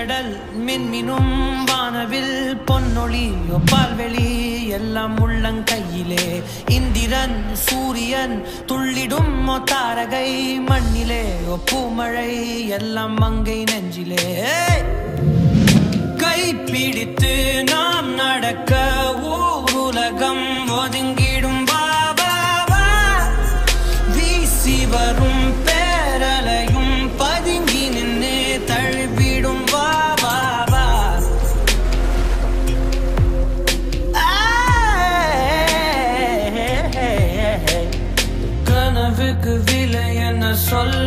வெண்கடல் மின்மினும் வானவில் பொன்னொழி பால்வெளி எல்லாம் உள்ளங்கையிலே இந்திரன் சூரியன் துள்ளிடும் தாரகை மண்ணிலே பூமழை எல்லாம் மங்கை நெஞ்சிலே கை பிடித்து நாம் நடக்க ஊர் உலகம் ஒதுங்கிடும் வா வா வா வீசி வரும் பேரலையும் பதுங்கி நின்று தழுவிடும் வா வா வா கனவுக்கு விலை என்ன சொல்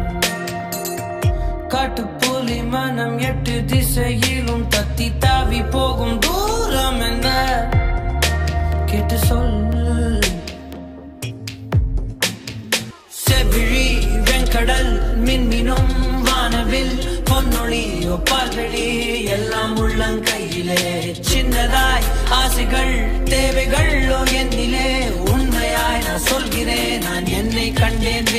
காட்டுப்புலி மனம் எட்டு திசையிலும் தத்தி தாவி போகும் தூரம் என்ன கேட்டு சொல் செவிழி வெண்கடல் மின்மினும் வானவில் பொன்னொழி பால்வெளி எல்லாம் உள்ளங்கையிலே சின்னதாய் ஆசைகள் தேவைகள் என்னிலே உண்மையாய் நான் சொல்கிறேன் நான் என்னை கண்டேன்